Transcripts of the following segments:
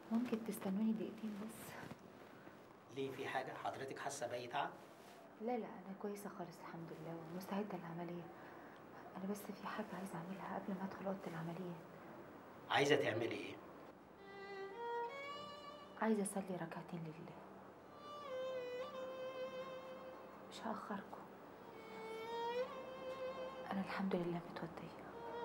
ممكن تستنوني دقيقتين بس ليه في حاجه حضرتك حاسه باي تعب لا لا انا كويسه خالص الحمد لله ومستعده للعمليه انا بس في حاجه عايزه اعملها قبل ما ادخل اوضه العمليات عايزه تعملي ايه عايزه اصلي ركعتين لله مش هاخركم انا الحمد لله متوديه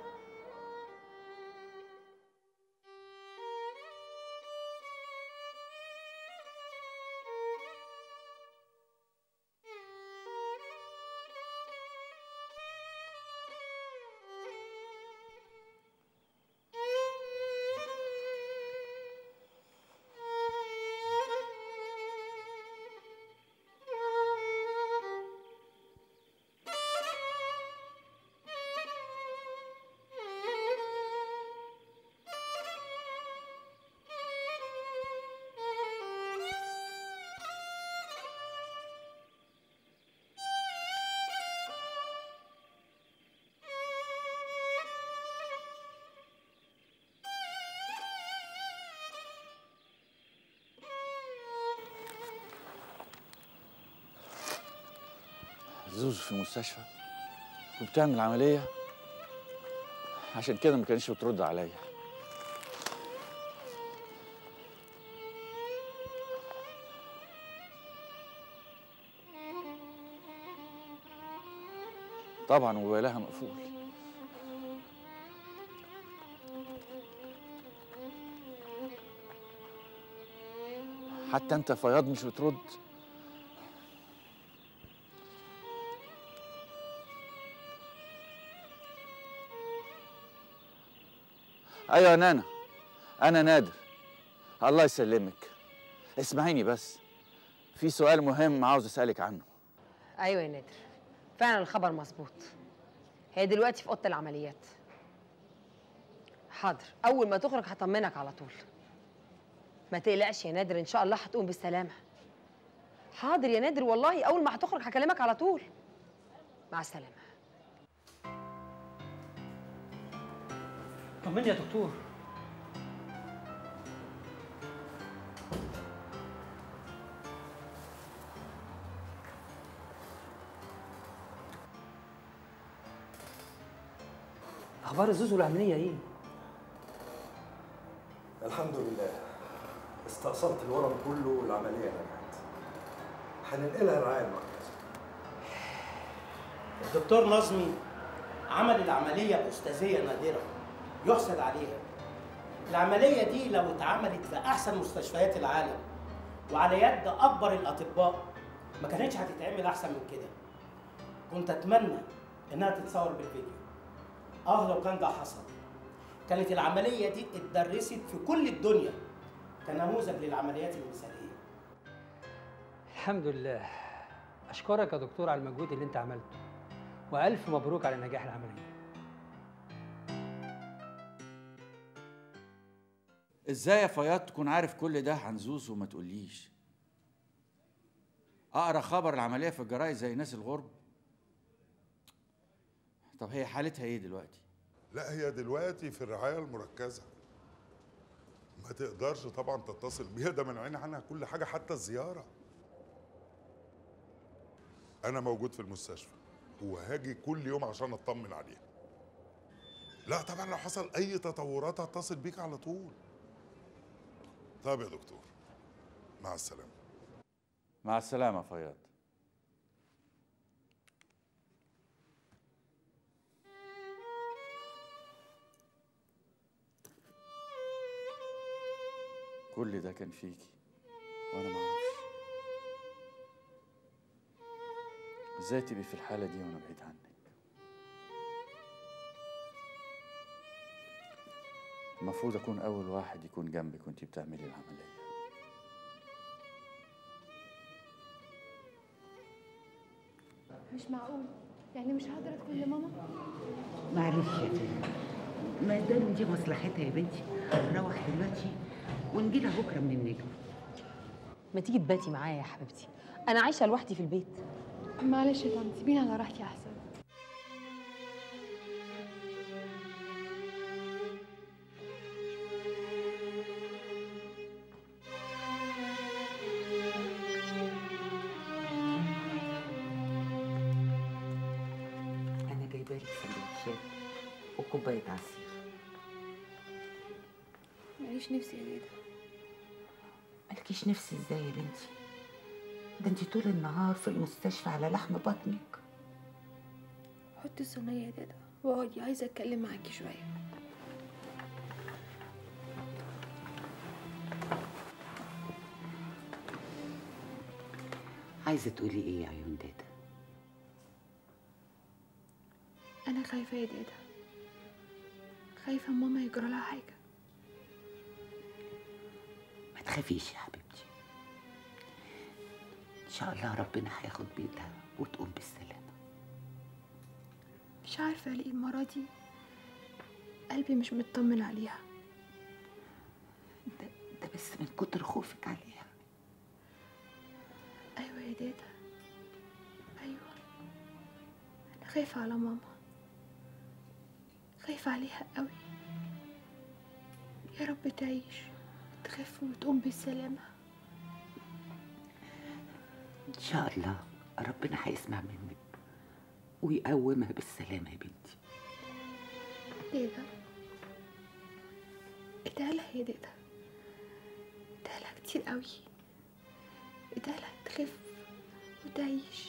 زوزو في المستشفى وبتعمل عملية عشان كده ما كانتش بترد عليا طبعا موبايلها مقفول حتى انت فياض مش بترد ايوه يا نانا انا نادر الله يسلمك اسمعيني بس في سؤال مهم عاوز اسالك عنه ايوه يا نادر فعلا الخبر مظبوط هي دلوقتي في اوضه العمليات حاضر اول ما تخرج هطمنك على طول ما تقلقش يا نادر ان شاء الله هتقوم بالسلامه حاضر يا نادر والله اول ما هتخرج هكلمك على طول مع السلامه طمني يا دكتور اخبار زوزو العمليه ايه الحمد لله استأصلت الورم كله والعملية نجحت هننقلها الرعاية المركزة الدكتور نظمي عمل العمليه باستاذيه نادره يحسد عليها العمليه دي لو اتعملت في احسن مستشفيات العالم وعلى يد اكبر الاطباء ما كانتش هتتعمل احسن من كده كنت اتمنى انها تتصور بالفيديو اه لو كان ده حصل كانت العمليه دي اتدرست في كل الدنيا كنموذج للعمليات المثاليه الحمد لله اشكرك يا دكتور على المجهود اللي انت عملته والف مبروك على نجاح العمليه ازاي يا فياض تكون عارف كل ده عن زوزو وما تقوليش اقرا خبر العمليه في الجرايد زي ناس الغرب طب هي حالتها ايه دلوقتي لا هي دلوقتي في الرعاية المركزة ما تقدرش طبعا تتصل بيها ده منعين عنها كل حاجة حتى الزيارة أنا موجود في المستشفى وهاجي كل يوم عشان أطمن عليها لا طبعا لو حصل أي تطورات هتصل بيك على طول طب يا دكتور مع السلامة مع السلامه يا فياض كل ده كان فيكي وانا ما اعرفش ازاي تبقي في الحاله دي وانا بعيد عنك المفروض اكون اول واحد يكون جنبك وانتي بتعملي العمليه مش معقول يعني مش هقدر ادخل لماما معلش يا فندم ما دام دي مصلحتها يا بنتي نروح دلوقتي ونجيلها بكره من النجم ما تيجي تباتي معايا يا حبيبتي انا عايشه لوحدي في البيت معلش يا طنط سيبيني على راحتي احسن بالك سندوتشات وكوبايه عصير ماليش نفسي يا دادا مالكيش نفس ازاي يا بنتي ده انت طول النهار في المستشفى على لحم بطنك حطي الصينية يا دادا واقعدي عايزة اتكلم معاكي شوية عايزه تقولي ايه يا عيون دادا انا خايفة يا دادا خايفة ماما يجرى لها حاجة ما تخافيش يا حبيبتي ان شاء الله ربنا هياخد بيدها وتقوم بالسلامه مش عارفة ليه المرة دي قلبي مش مطمن عليها ده, ده بس من كتر خوفك عليها ايوه يا دادا ايوه انا خايفة على ماما خايفة عليها قوي يا رب تعيش تخف وتقوم بالسلامة ان شاء الله ربنا هيسمع منك ويقومها بالسلامه يا بنتي دادا ادعيلها يا دادا ادعيلها كتير قوي ادعيلها تخف وتعيش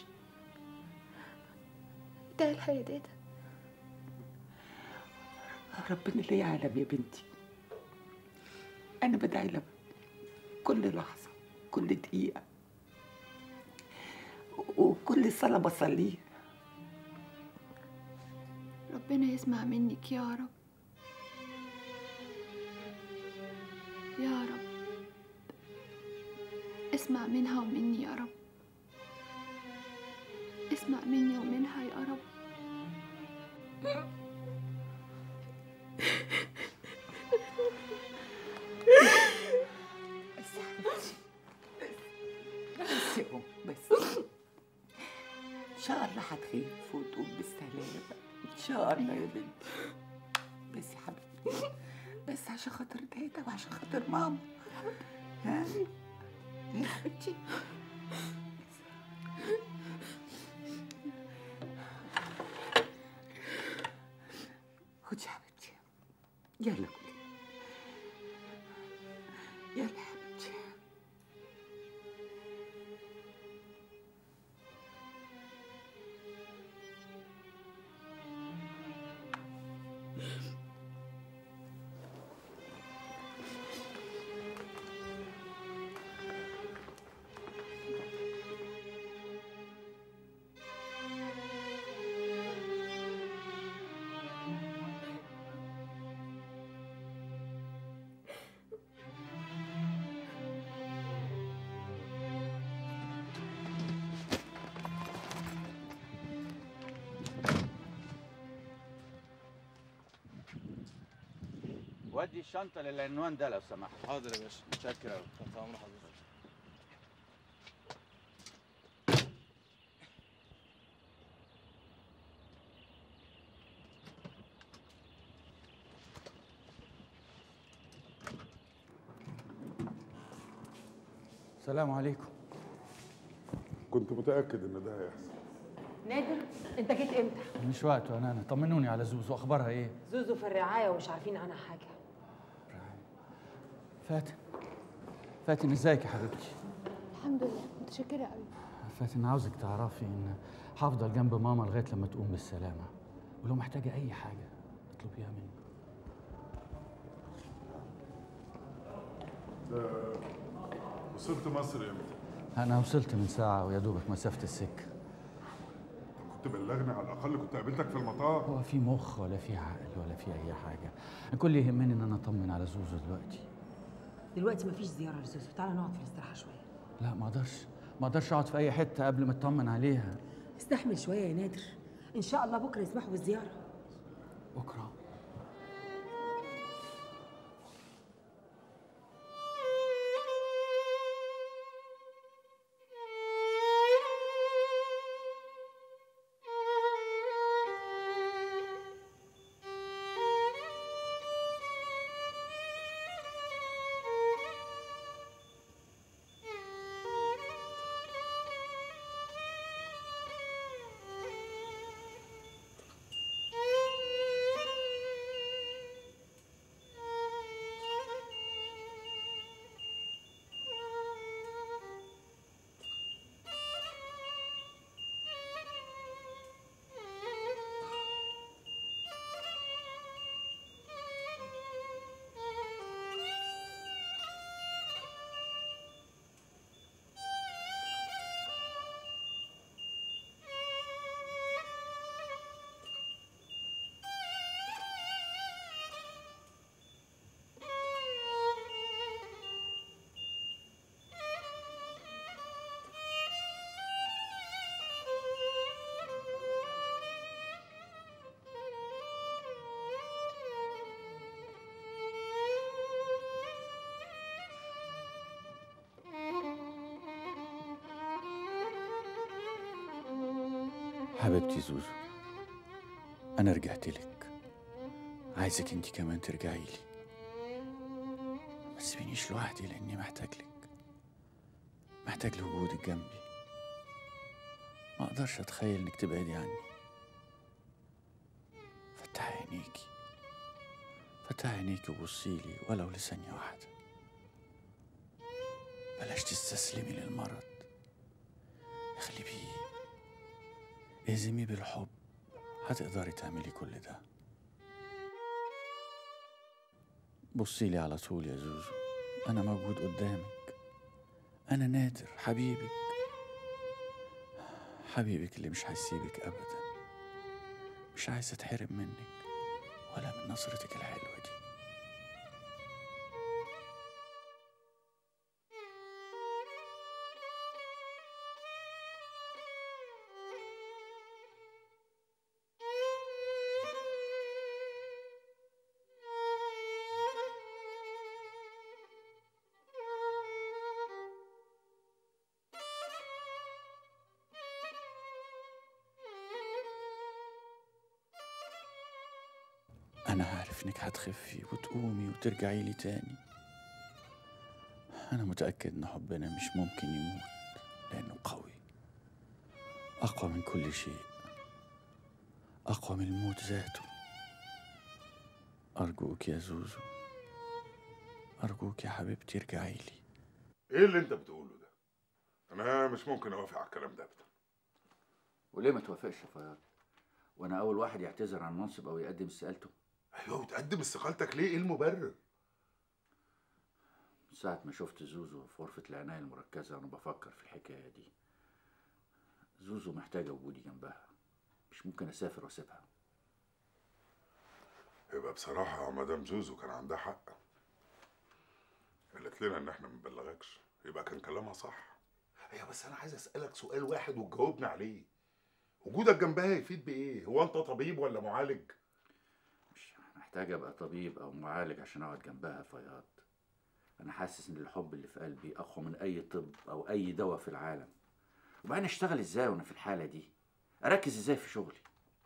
ادعيلها يا دادا ربنا اللي يعلم يا بنتي انا بدعي لها كل لحظه كل دقيقه وكل صلاه بصليها ربنا يسمع منك يا رب يا رب اسمع منها ومني يا رب اسمع مني ومنها يا رب بس يا حبيبتي بس يا أم بس إن شاء الله هتخف وتقوم بالسلامة إن شاء الله يا بنتي بس يا حبيبتي بس عشان خاطر تيتا وعشان خاطر ماما ها يا حبيبتي خدي يا حبيبتي يلا كلي يلا يا حبيبتي ودي الشنطه للعنوان ده لو سمحت حاضر يا باشا متشكر قوي تحت امر حضرتك السلام عليكم كنت متاكد ان ده هيحصل نادر انت جيت امتى مش وقته انا انا طمنوني على زوزو اخبارها ايه زوزو في الرعايه ومش عارفين عنها حاجه فاتن فاتن ازيك يا حبيبتي الحمد لله متشكرة قوي فاتن عاوزك تعرفي ان هفضل جنب ماما لغايه لما تقوم بالسلامه ولو محتاجه اي حاجه اطلبيها مني وصلت مصر امتى انا وصلت من ساعه ويا دوبك مسافه السكه كنت بلغني على الاقل كنت قابلتك في المطار هو في مخ ولا في عقل ولا في اي حاجه أنا كل اللي يهمني ان انا اطمن على زوزو دلوقتي دلوقتي مفيش زياره لزوزو تعالى نقعد في الاستراحه شويه لا ما اقدرش ما اقدرش اقعد في اي حته قبل ما اطمن عليها استحمل شويه يا نادر ان شاء الله بكره يسمحوا بالزياره بكره حبيبتي زوزو أنا رجعت لك عايزك انت كمان ترجعي لي ما تسيبينيش لوحدي لأني محتاج لك محتاج لوجودك جنبي ما أقدرش أتخيل إنك تبعدي عني فتحي عينيكي فتحي عينيكي وبصيلي ولو لثانية واحدة بلاش تستسلمي للمرض اغلبيه اهزمي بالحب هتقدري تعملي كل ده بصيلي على طول يا زوزو أنا موجود قدامك أنا نادر حبيبك حبيبك اللي مش هيسيبك أبدا مش عايز أتحرم منك ولا من نظرتك الحلوة دي أنا عارف إنك هتخفي وتقومي وترجعي لي تاني أنا متأكد إن حبنا مش ممكن يموت لأنه قوي أقوى من كل شيء أقوى من الموت ذاته أرجوك يا زوزو أرجوك يا حبيبتي ارجعي لي ايه اللي انت بتقوله ده انا مش ممكن اوافق على الكلام ده ابدا وليه ما توافقش يا فياض وأنا أول واحد يعتذر عن منصب أو يقدم استقالته ايوه وتقدم استقالتك ليه ايه المبرر من ساعة ما شفت زوزو في غرفة العناية المركزة وأنا بفكر في الحكاية دي زوزو محتاجة وجودي جنبها مش ممكن أسافر وأسيبها يبقى بصراحة مدام زوزو كان عندها حق قالت لنا ان احنا ما نبلغكش يبقى كان كلامها صح ايوه بس انا عايز اسالك سؤال واحد وتجاوبني عليه وجودك جنبها يفيد بايه هو انت طبيب ولا معالج مش محتاج أبقى طبيب أو معالج عشان أقعد جنبها يا فياض أنا حاسس إن الحب اللي في قلبي أقوى من أي طب أو أي دواء في العالم وبعدين أشتغل إزاي وأنا في الحالة دي أركز إزاي في شغلي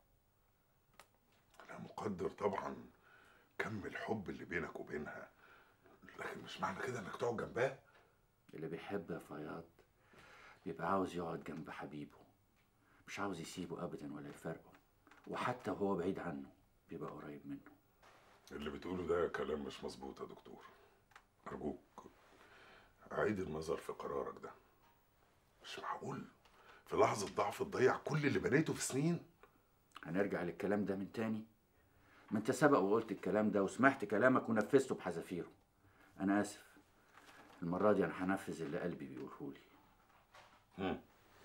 انا مقدر طبعا كم الحب اللي بينك وبينها لكن مش معنى كده انك تقعد جنبها اللي بيحب يا فياض بيبقى عاوز يقعد جنب حبيبه مش عاوز يسيبه أبدا ولا يفرقه وحتى وهو بعيد عنه بيبقى قريب منه اللي بتقوله ده كلام مش مظبوط يا دكتور ارجوك عيد النظر في قرارك ده مش معقول في لحظة ضعف تضيع كل اللي بنيته في سنين هنرجع للكلام ده من تاني ما انت سبق وقلت الكلام ده وسمعت كلامك ونفذته بحذافيره انا اسف المره دي انا هنفذ اللي قلبي بيقوله لي مم.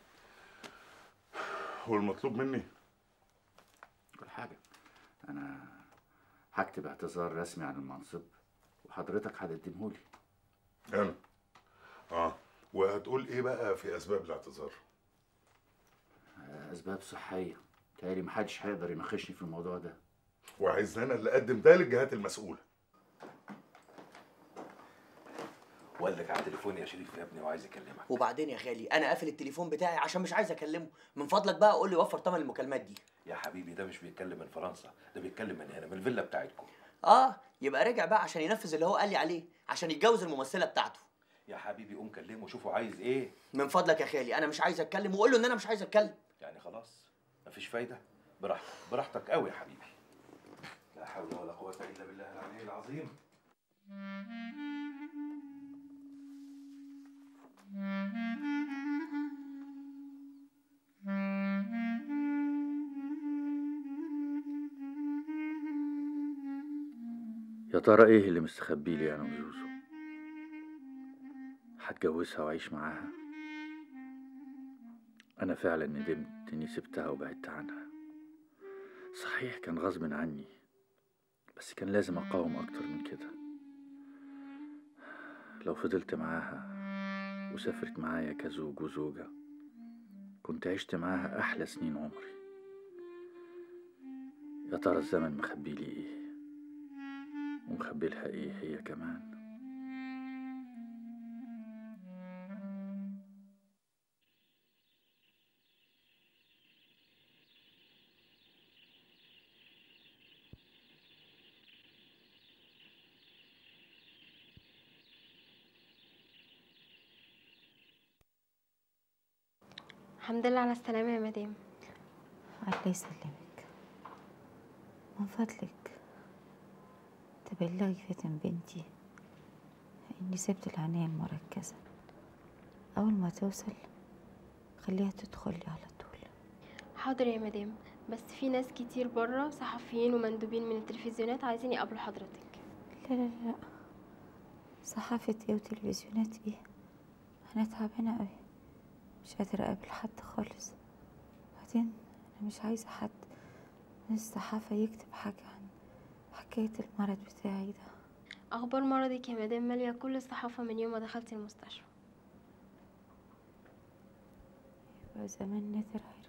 هو المطلوب مني كل حاجه انا هكتب اعتذار رسمي عن المنصب وحضرتك هتقدمه لي انا اه وهتقول ايه بقى في اسباب الاعتذار اسباب صحيه تهيألي محدش هيقدر يناقشني في الموضوع ده وعايزني انا اللي اقدم ده للجهات المسؤوله والدك على التليفون يا شريف يا ابني وعايز يكلمك وبعدين يا خالي انا قافل التليفون بتاعي عشان مش عايز اكلمه من فضلك بقى قول لي وفر ثمن المكالمات دي يا حبيبي ده مش بيتكلم من فرنسا ده بيتكلم من هنا من الفيلا بتاعتكم اه يبقى رجع بقى عشان ينفذ اللي هو قال لي عليه عشان يتجوز الممثله بتاعته يا حبيبي قوم كلمه شوفه عايز ايه من فضلك يا خالي انا مش عايز اتكلم وقول له ان انا مش عايز اتكلم يعني خلاص مفيش فايده براحتك براحتك قوي يا حبيبي لا حول ولا قوه الا بالله العلي العظيم يا ترى ايه اللي مستخبي لي انا وزوزو هتجوزها واعيش معاها انا فعلا ندمت اني سبتها وبعدت عنها صحيح كان غصب عني بس كان لازم اقاوم اكتر من كده لو فضلت معاها وسافرت معايا كزوج وزوجة كنت عشت معاها أحلى سنين عمري يا ترى الزمن مخبي لي إيه ومخبي لها إيه هي كمان الحمد لله على السلامة يا مدام الله يسلمك من فضلك تبلغي فاتن بنتي اني سبت العناية المركزة اول ما توصل خليها تدخل لي على طول حاضر يا مدام بس في ناس كتير بره صحفيين ومندوبين من التلفزيونات عايزين يقابلوا حضرتك لا لا لا صحافة ايه وتلفزيونات ايه انا تعبانة قوي مش قادرة اقابل حد خالص بعدين انا مش عايزة حد من الصحافة يكتب حاجة عن حكاية المرض بتاعي ده اخبار مرضك يا مدام مالية كل الصحافة من يوم ما دخلتي المستشفى يبقى زمان نادر عرف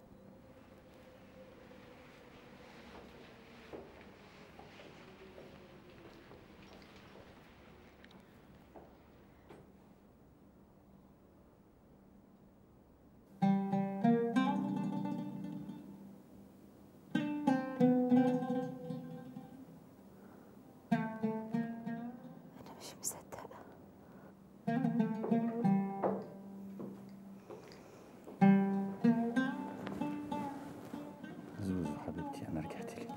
أنا مش مصدقة زوزو حبيبتي انا رجعت لك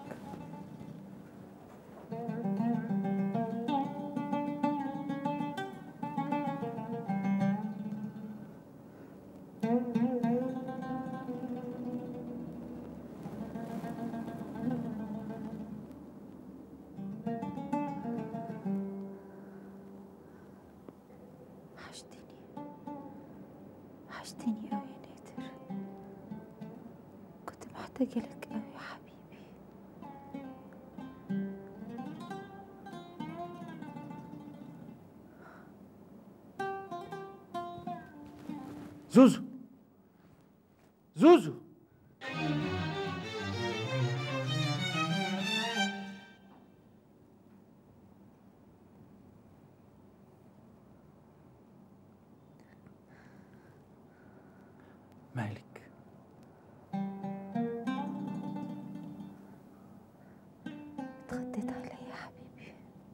وحشتني وحشتني أوي يا نادر كنت محتاجة لك أوي يا حبيبي زوزو زوزو مالك اتخضيت عليا يا حبيبي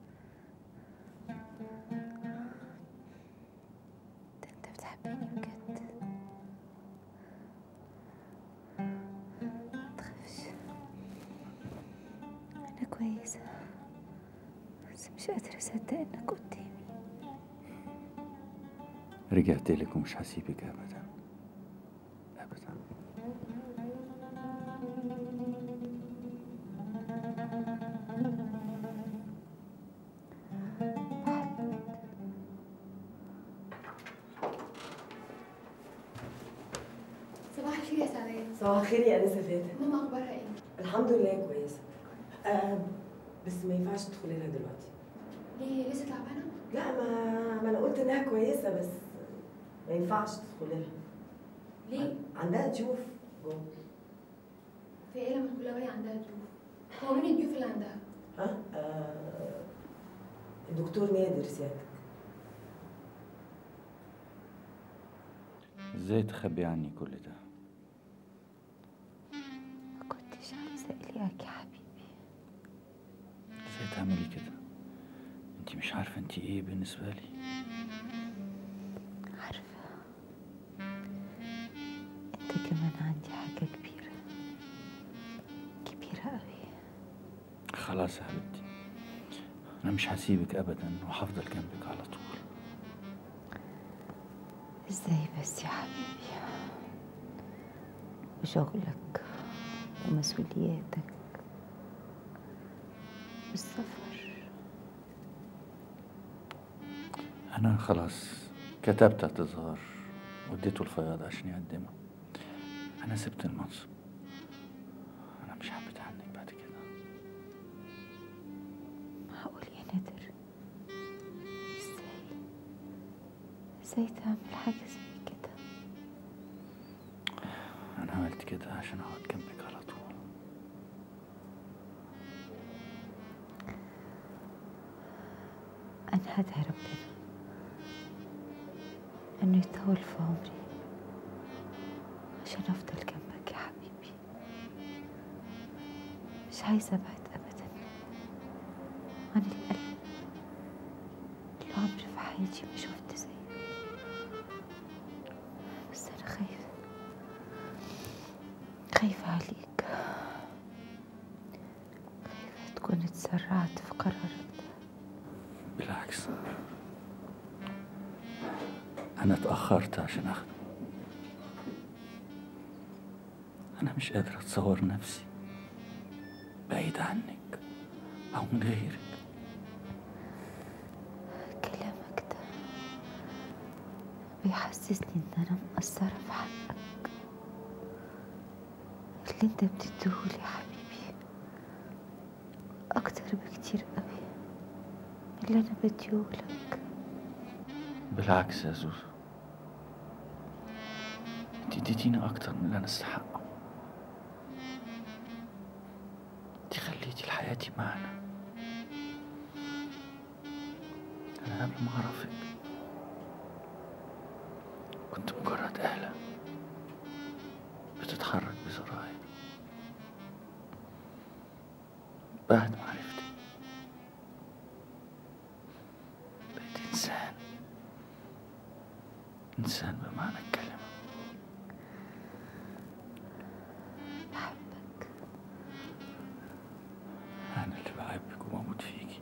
ده انت بتحبني بجد متخافش انا كويسة بس مش قادرة اصدق انك قدامي رجعت لك ومش هسيبك ابدا ابدا صباح الخير يا سعدية صباح الخير يا انسه فاتن ماما اخبارها ايه؟ الحمد لله كويسه آه بس ما ينفعش تدخلي لها دلوقتي ليه هي لسه تعبانة؟ لا ما ما انا قلت انها كويسه بس ما ينفعش تدخلي لها ليه؟ عندها ضيوف جوه في ايه لما تقول لها وهي عندها ضيوف؟ هو مين الضيوف اللي عندها؟ ها آه الدكتور نادر سيادتك ازاي تخبي عني كل ده ما كنتش عايزة اقلقك يا حبيبي ازاي تعملي كده انت مش عارفه انت ايه بالنسبه لي عارفة انت كمان عندي حاجة كبيرة كبيرة قوي خلاص يا حبيبتي انا مش هسيبك ابدا وهفضل جنبك على طول ازاي بس يا حبيبي وشغلك ومسؤولياتك والسفر انا خلاص كتبت اعتذار واديته الفياض عشان يقدمه انا سبت المنصب انا مش حابة عنك بعد كده معقول يا نادر ازاي ازاي تعمل حاجة زي كده انا عملت كده عشان اقعد جنبك على طول انا هدعي ربنا انه يطول في عمري عشان افضل جنبك يا حبيبي مش عايزة ابعد ابدا عن القلب اللي عمري في حياتي ما شفت زيه بس انا خايفة خايفة عليك خايفة تكون اتسرعت في قرارك بالعكس أنا اتأخرت عشان أخده أنا مش قادر أتصور نفسي بعيد عنك أو من غيرك كلامك ده بيحسسني ان انا مقصرة في حقك اللي انت بتديهولي يا حبيبي اكتر بكتير قوي من اللي انا بديهولك بالعكس يا زوزو انت اديتيني أكتر من اللي أنا أستحقه انت خليتي لحياتي معنى أنا قبل ما أعرفك كنت مجرد آلة بتتحرك بزراير بعد ما عرفتك بقيت إنسان إنسان بمعنى الكلمة أنا اللي بحبك وبموت فيكي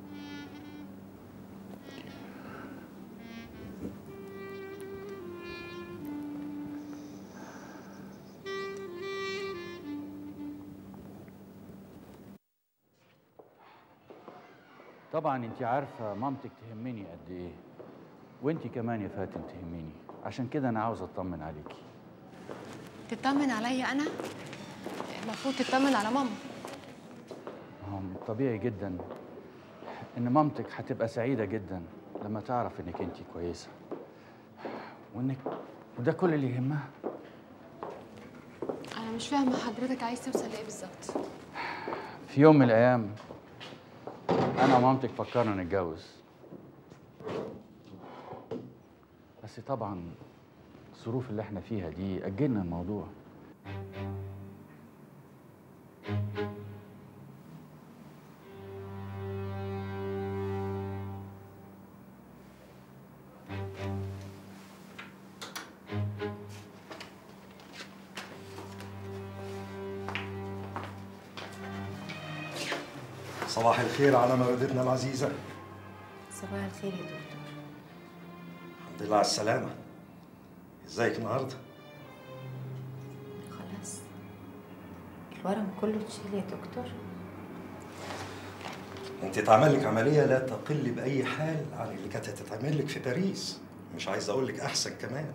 طبعا انت عارفة مامتك تهمني قد ايه وانت كمان يا فاتن تهميني عشان كده انا عاوز اطمن عليكي تطمن عليا انا المفروض تطمن على ماما هو من طبيعي جدا ان مامتك هتبقى سعيدة جدا لما تعرف انك انت كويسة وانك وده كل اللي يهمها انا مش فاهمه حضرتك عايز توصل لايه بالظبط في يوم من الايام انا ومامتك فكرنا نتجوز بس طبعا الظروف اللي احنا فيها دي اجلنا الموضوع صباح الخير على مردتنا العزيزة صباح الخير يا دكتور الحمد لله على السلامة ازيك النهاردة؟ خلاص الورم كله اتشال يا دكتور انت اتعمل لك عملية لا تقل بأي حال عن اللي كانت هتتعمل لك في باريس مش عايز اقول لك احسن كمان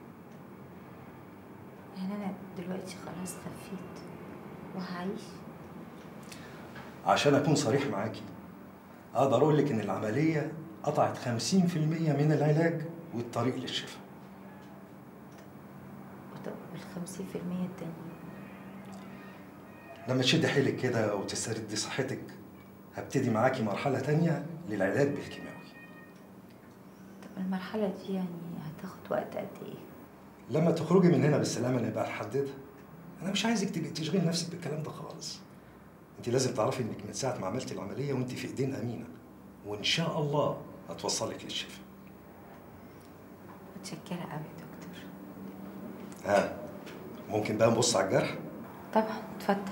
يعني انا دلوقتي خلاص خفيت وهعيش عشان اكون صريح معاكي اقدر اقول لك ان العملية قطعت 50% من العلاج والطريق للشفاء طب الخمسين في المية التانية لما تشدي حيلك كده وتستردي صحتك هبتدي معاكي مرحلة تانية للعلاج بالكيماوي طب المرحلة دي يعني هتاخد وقت قد ايه؟ لما تخرجي من هنا بالسلامة نبقى نحددها أنا مش عايزك تبقي تشغلي نفسك بالكلام ده خالص أنت لازم تعرفي إنك من ساعة ما عملتي العملية وأنت في إيدين أمينة وإن شاء الله هتوصلك للشفاء متشكرة قوي يا دكتور ها ممكن بقى نبص على الجرح طبعا اتفضل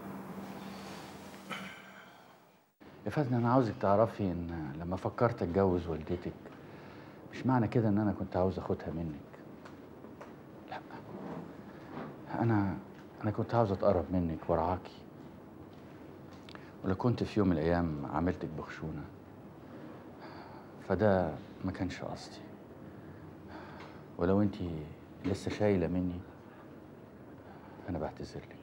يا فاتن انا عاوزك تعرفي ان لما فكرت اتجوز والدتك مش معنى كده ان انا كنت عاوز اخدها منك لا انا انا كنت عاوز اتقرب منك وارعاكي ولو كنت في يوم من الايام عملتك بخشونه فده ما كانش قصدي ولو انت لسه شايله مني انا بعتذر لك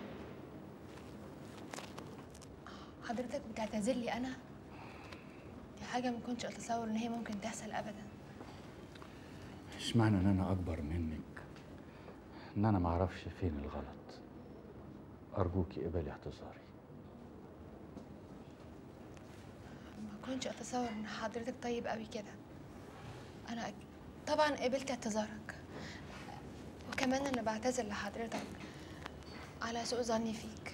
حضرتك بتعتذر لي انا دي حاجه ما كنتش اتصور ان هي ممكن تحصل ابدا مش معنى ان انا اكبر منك ان انا ما اعرفش فين الغلط ارجوكي قبلي اعتذاري ما كنتش اتصور ان حضرتك طيب قوي كده انا أك- طبعا قبلت اعتذارك وكمان انا بعتذر لحضرتك على سوء ظني فيك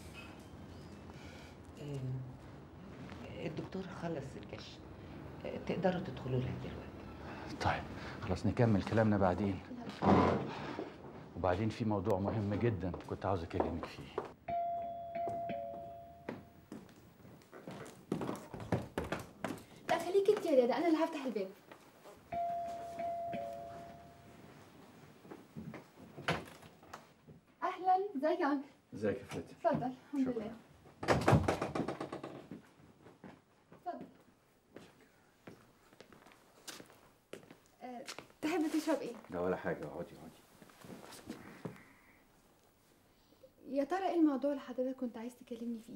الدكتور خلص الكشف تقدروا تدخلوا لها دلوقتي طيب خلاص نكمل كلامنا بعدين وبعدين في موضوع مهم جدا كنت عاوز اكلمك فيه لا خليك انت يا دادا انا اللي هفتح الباب اهلا ازيك يا انكل ازيك يا فاتن اتفضل الحمد لله اتفضل آه، تحب تشرب ايه لا ولا حاجه اقعدي اقعدي يا ترى ايه الموضوع اللي حضرتك كنت عايز تكلمني فيه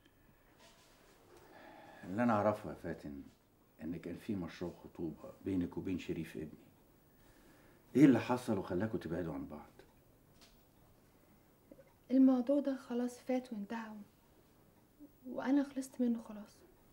اللي انا اعرفه يا فاتن ان كان في مشروع خطوبه بينك وبين شريف ابني ايه اللي حصل وخلاكوا تبعدوا عن بعض الموضوع ده خلاص فات وانتهى وانا خلصت منه خلاص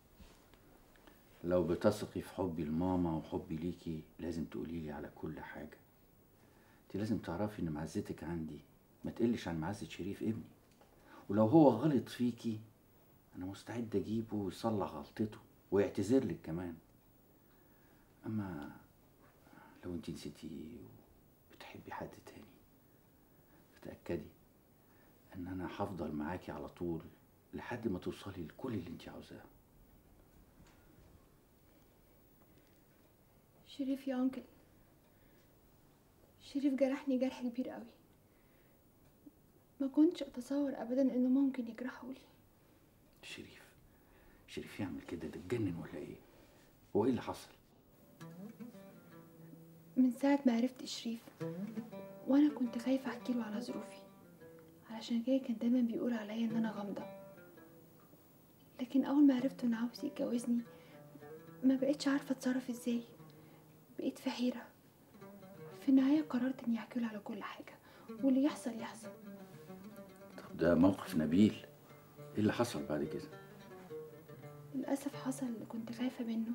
لو بتثقي في حبي لماما وحبي ليكي لازم تقولي لي على كل حاجه انت لازم تعرفي ان معزتك عندي ما تقلش عن معزه شريف ابني ولو هو غلط فيكي انا مستعد اجيبه ويصلح غلطته ويعتذر لك كمان اما لو انت نسيتيه وبتحبي حد تاني فتاكدي ان انا هفضل معاكي على طول لحد ما توصلي لكل اللي انت عاوزاه شريف يا انكل شريف جرحني جرح كبير قوي ما كنتش اتصور ابدا انه ممكن يجرحه لي شريف شريف يعمل كده ده اتجنن ولا ايه هو ايه اللي حصل من ساعة ما عرفت شريف وانا كنت خايفة احكي له على ظروفي علشان كده كان دايما بيقول عليا ان انا غامضة لكن اول ما عرفت انه عاوز يتجوزني ما بقتش عارفة اتصرف ازاي بقيت في حيرة في النهاية قررت اني احكي له على كل حاجة واللي يحصل يحصل طب ده موقف نبيل ايه اللي حصل بعد كده للأسف حصل اللي كنت خايفة منه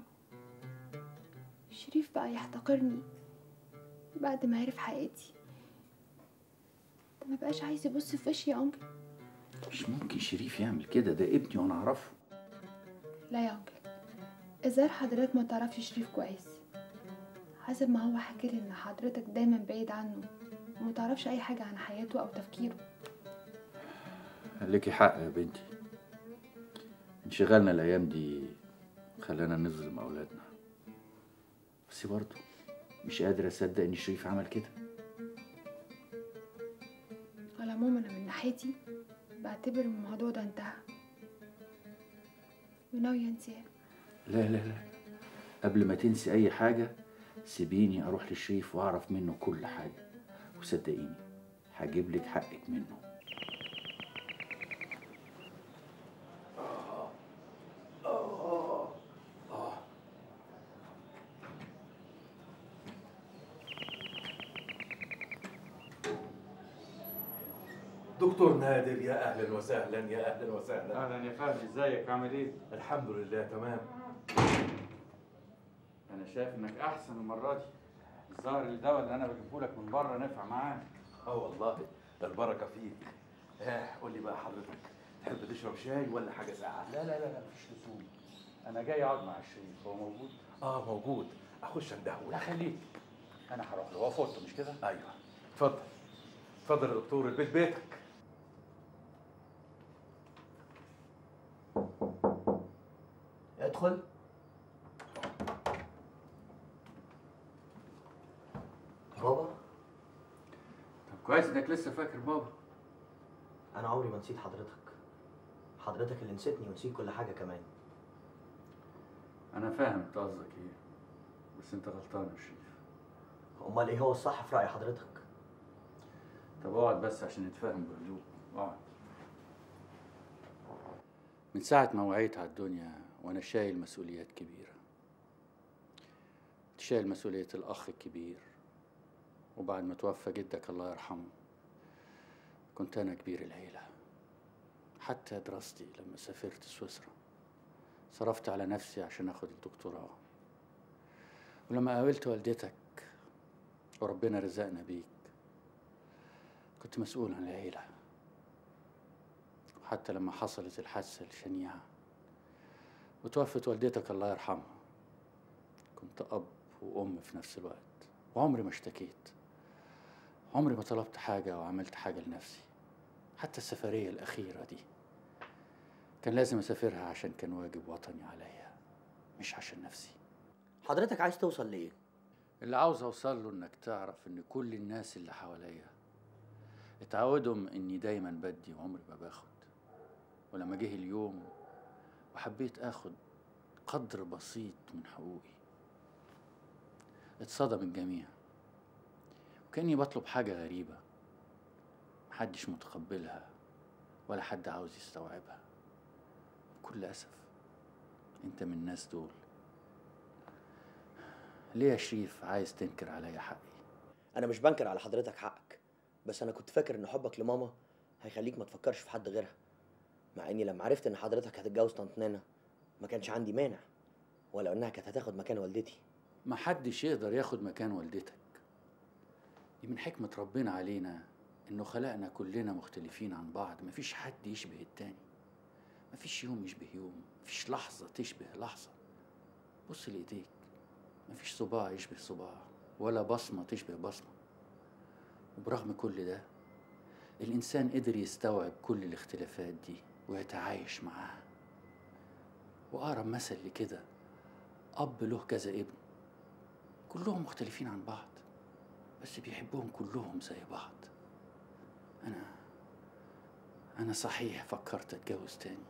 شريف بقى يحتقرني بعد ما عرف حقيقتي ده ما بقاش عايز يبص في وشي يا انكل مش ممكن شريف يعمل كده ده ابني وانا اعرفه لا يا انكل الظاهر حضرتك ما تعرفش شريف كويس حسب ما هو حكى لي ان حضرتك دايما بعيد عنه وما تعرفش اي حاجه عن حياته او تفكيره ليكي حق يا بنتي انشغالنا الايام دي خلانا نظلم اولادنا بس برضه مش قادر اصدق ان شريف عمل كده على العموم انا من ناحيتي بعتبر إن الموضوع ده انتهى وناوية انساه لا لا لا قبل ما تنسي اي حاجه سيبيني اروح لشريف واعرف منه كل حاجه وصدقيني هجيب لك حقك منه دكتور نادر يا اهلا وسهلا يا اهلا وسهلا اهلا يا فهمي ازيك عامل ايه الحمد لله تمام انا شايف انك احسن المره دي الظاهر الدواء اللي انا بجيبه لك من بره نفع معاك اه والله البركه فيك اه قول لي بقى حضرتك تحب تشرب شاي ولا حاجه ساقعه لا لا لا لا مفيش لزوم انا جاي اقعد مع الشريف هو موجود اه موجود اخش اندهوله لا خليك انا هروح له هو في اوضته مش كده ايوه اتفضل اتفضل يا دكتور البيت بيتك ادخل بابا طب كويس انك لسه فاكر بابا انا عمري ما نسيت حضرتك حضرتك اللي نسيتني ونسيت كل حاجه كمان انا فاهم انت قصدك ايه بس انت غلطان يا شريف امال ايه هو الصح في راي حضرتك طب اقعد بس عشان نتفاهم بهدوء اقعد من ساعة ما وعيت على الدنيا وأنا شايل مسؤوليات كبيرة شايل مسؤولية الأخ الكبير وبعد ما توفى جدك الله يرحمه كنت أنا كبير العيلة حتى دراستي لما سافرت سويسرا صرفت على نفسي عشان أخد الدكتوراه ولما قابلت والدتك وربنا رزقنا بيك كنت مسؤول عن العيلة وحتى لما حصلت الحادثة الشنيعة وتوفت والدتك الله يرحمها كنت أب وأم في نفس الوقت وعمري ما اشتكيت عمري ما طلبت حاجة أو عملت حاجة لنفسي حتى السفرية الأخيرة دي كان لازم أسافرها عشان كان واجب وطني عليا مش عشان نفسي حضرتك عايز توصل لايه اللي عاوز أوصل له إنك تعرف إن كل الناس اللي حواليا اتعودهم إني دايما بدي وعمري ما باخد ولما جه اليوم وحبيت آخد قدر بسيط من حقوقي اتصدم الجميع وكأني بطلب حاجة غريبة محدش متقبلها ولا حد عاوز يستوعبها بكل أسف أنت من الناس دول ليه يا شريف عايز تنكر عليا حقي انا مش بنكر على حضرتك حقك بس انا كنت فاكر ان حبك لماما هيخليك ما تفكرش في حد غيرها مع اني لما عرفت ان حضرتك هتتجوز طنط نانا ما كانش عندي مانع ولو انها كانت هتاخد مكان والدتي محدش يقدر ياخد مكان والدتك دي من حكمة ربنا علينا إنه خلقنا كلنا مختلفين عن بعض مفيش حد يشبه التاني مفيش يوم يشبه يوم مفيش لحظة تشبه لحظة بص لإيديك مفيش صباع يشبه صباع ولا بصمة تشبه بصمة وبرغم كل ده الإنسان قدر يستوعب كل الاختلافات دي ويتعايش معاها وأقرب مثل لكده أب له كذا ابن كلهم مختلفين عن بعض بس بيحبهم كلهم زي بعض أنا أنا صحيح فكرت أتجوز تاني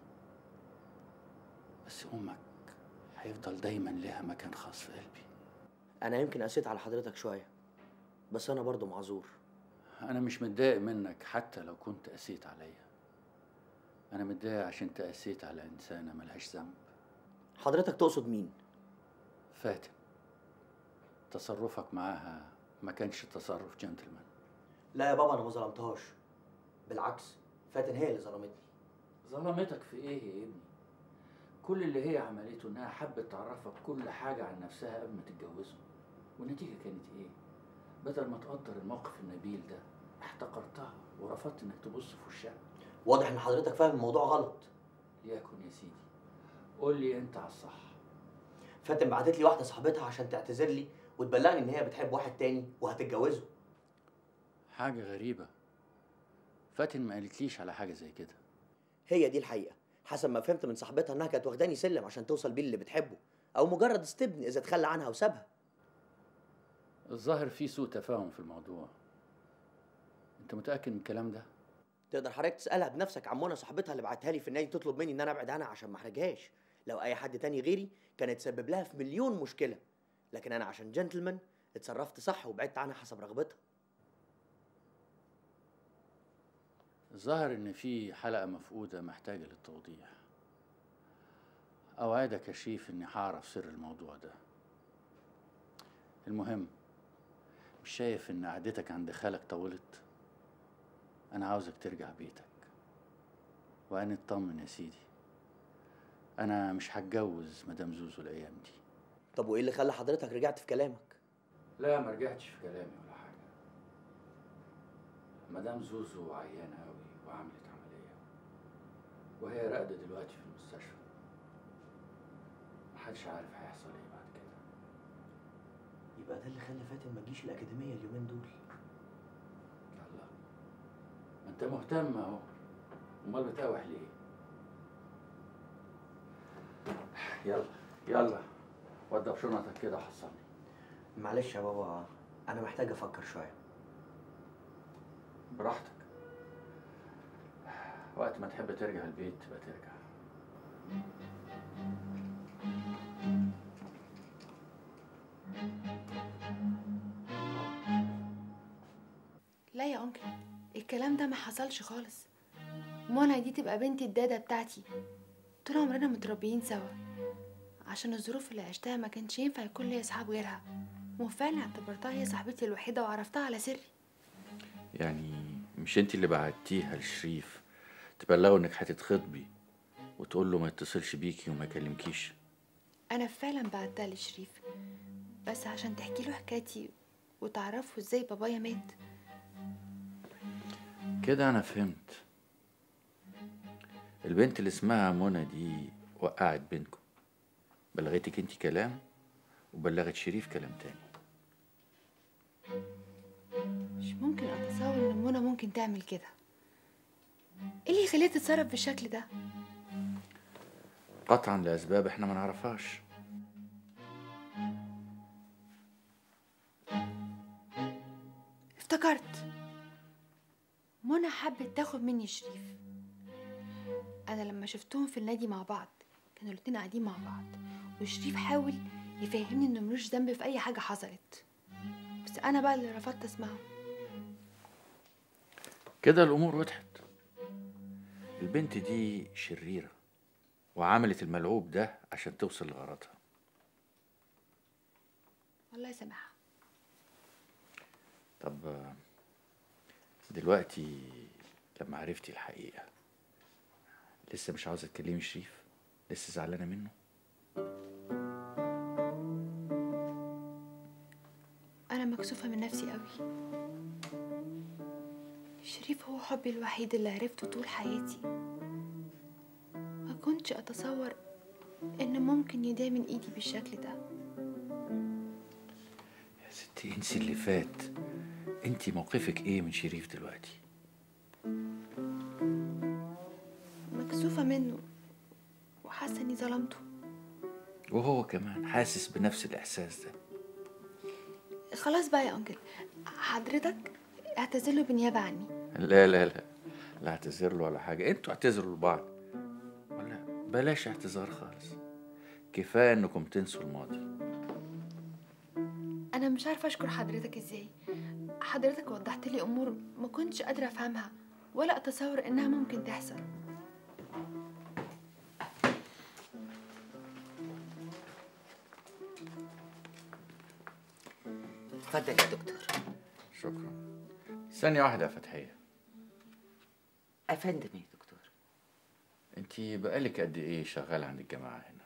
بس أمك هيفضل دايما لها مكان خاص في قلبي انا يمكن قسيت على حضرتك شويه بس انا برضو معذور أنا مش متضايق منك حتى لو كنت قسيت عليا أنا متضايق عشان أنت قسيت على إنسانة ملهاش ذنب حضرتك تقصد مين فاتن تصرفك معاها ما كانش تصرف جنتلمان لا يا بابا انا ما ظلمتهاش بالعكس فاتن هي اللي ظلمتني ظلمتك في ايه يا ابني كل اللي هي عملته انها حبت تعرفك كل حاجة عن نفسها قبل ما تتجوزوا والنتيجة كانت ايه بدل ما تقدر الموقف النبيل ده احتقرتها ورفضت انك تبص في وشها واضح ان حضرتك فاهم الموضوع غلط ليكن يا سيدي قول لي انت على الصح فاتن بعتت لي واحده صاحبتها عشان تعتذر لي وتبلغني ان هي بتحب واحد تاني وهتتجوزه حاجة غريبة فاتن ما قالتليش على حاجة زي كده هي دي الحقيقه حسب ما فهمت من صاحبتها انها كانت واخداني سلم عشان توصل بيه اللي بتحبه او مجرد استبن اذا تخلى عنها وسابها الظاهر في سوء تفاهم في الموضوع انت متأكد من الكلام ده تقدر حضرتك تسالها بنفسك عن منى صاحبتها اللي بعتها لي في النادي تطلب مني ان انا ابعد عنها عشان ما احرجهاش لو اي حد تاني غيري كان اتسبب لها في مليون مشكله لكن انا عشان جنتلمان اتصرفت صح وبعدت عنها حسب رغبتها الظاهر ان في حلقة مفقودة محتاجة للتوضيح اوعدك يا شريف اني هعرف سر الموضوع ده المهم مش شايف ان قعدتك عند خالك طولت انا عاوزك ترجع بيتك وانا اطمن يا سيدي انا مش هتجوز مدام زوزو الايام دي طب وايه اللي خلى حضرتك رجعت في كلامك لا ما رجعتش في كلامي ولا حاجة مدام زوزو عيانة أوي وعملت عملية وهي راقدة دلوقتي في المستشفى محدش عارف هيحصل ايه بعد كده يبقى ده اللي خلى فاتن ما تجيش الاكاديميه اليومين دول الله ما انت مهتم اهو امال بتقاوح ليه يلا يلا وضب شنطك كده وحصلني معلش يا بابا انا محتاج افكر شويه براحتك وقت ما تحب ترجع البيت تبقى ترجع لا يا انكل الكلام ده ما حصلش خالص منى دي تبقى بنتي الدادة بتاعتي طول عمرنا متربيين سوا عشان الظروف اللي عشتها ما كانش ينفع يكون لي اصحاب غيرها وفعلا اعتبرتها هي صاحبتي الوحيدة وعرفتها على سري يعني مش انت اللي بعتيها لشريف تبلغه انك هتتخطبي وتقول له ما يتصلش بيكي وما يكلمكيش انا فعلا بعتها لشريف بس عشان تحكي له حكايتي وتعرفوا ازاي بابايا مات كده انا فهمت البنت اللي اسمها منى دي وقعت بينكم بلغتك انت كلام وبلغت شريف كلام تاني مش ممكن ممكن تعمل كده ايه اللي يخليها تتصرف بالشكل ده قطعا لاسباب احنا ما نعرفهاش افتكرت منى حبت تاخد مني شريف انا لما شفتهم في النادي مع بعض كانوا الاتنين قاعدين مع بعض وشريف حاول يفهمني انه ملوش ذنب في اي حاجه حصلت بس انا بقى اللي رفضت اسمعه كده الامور وضحت البنت دي شريره وعملت الملعوب ده عشان توصل لغرضها والله يسامحها طب آه، دلوقتي لما عرفتي الحقيقه لسه مش عاوزه تكلمي شريف لسه زعلانه منه انا مكسوفه من نفسي قوي شريف هو حبي الوحيد اللي عرفته طول حياتي ما كنتش اتصور ان ممكن يضيع من ايدي بالشكل ده يا ستي انسي اللي فات انت موقفك ايه من شريف دلوقتي مكسوفه منه وحاسه اني ظلمته وهو كمان حاسس بنفس الاحساس ده خلاص بقى يا انكل حضرتك اعتذر له بالنيابه عني لا لا لا لا اعتذر له ولا حاجه انتوا اعتذروا لبعض ولا بلاش اعتذار خالص كفايه انكم تنسوا الماضي انا مش عارفه اشكر حضرتك ازاي حضرتك وضحت لي امور ما كنتش قادره افهمها ولا اتصور انها ممكن تحصل اتفضل يا دكتور شكرا ثانيه واحده يا فتحيه افندم يا دكتور انت بقالك قد ايه شغاله عند الجماعه هنا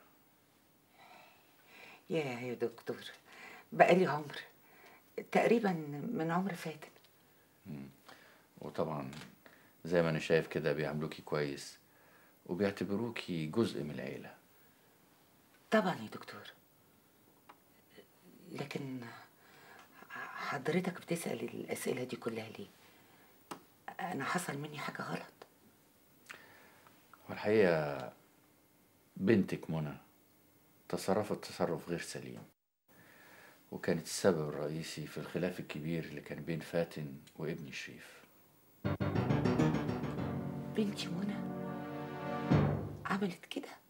يا يا دكتور بقالي عمر تقريبا من عمر فاتن مم. وطبعا زي ما انا شايف كده بيعاملوكي كويس وبيعتبروكي جزء من العيله طبعا يا دكتور لكن حضرتك بتسأل الأسئلة دي كلها ليه؟ أنا حصل مني حاجة غلط والحقيقه بنتك منى تصرفت تصرف غير سليم وكانت السبب الرئيسي في الخلاف الكبير اللي كان بين فاتن وابن شريف بنتي منى عملت كده